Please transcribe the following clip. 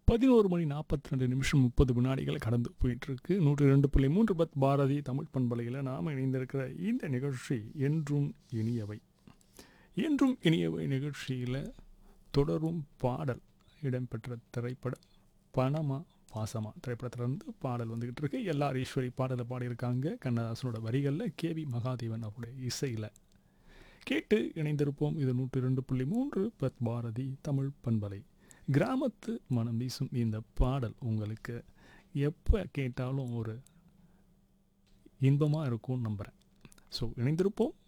பதினோரு மணி நாற்பத்தி ரெண்டு நிமிஷம் முப்பது வினாடிகள் கடந்து போயிட்டுருக்கு நூற்றி ரெண்டு புள்ளி மூன்று பத் பாரதி தமிழ் பண்பலையில் நாம் இணைந்திருக்கிற இந்த நிகழ்ச்சி என்றும் இனியவை என்றும் இனியவை நிகழ்ச்சியில் தொடரும் பாடல் இடம்பெற்ற திரைப்படம் பணமா பாசமா திரைப்படத்திலிருந்து பாடல் வந்துக்கிட்டு இருக்கு எல்லார் ஈஸ்வரி பாடலை பாடியிருக்காங்க கண்ணதாசனோட வரிகளில் கேவி மகாதேவன் அவருடைய இசையில் கேட்டு இணைந்திருப்போம் இது நூற்றி ரெண்டு புள்ளி மூன்று பத் பாரதி தமிழ் பண்பலை கிராமத்து மனம் வீசும் இந்த பாடல் உங்களுக்கு எப்போ கேட்டாலும் ஒரு இன்பமாக இருக்கும்னு நம்புகிறேன் ஸோ இணைந்திருப்போம்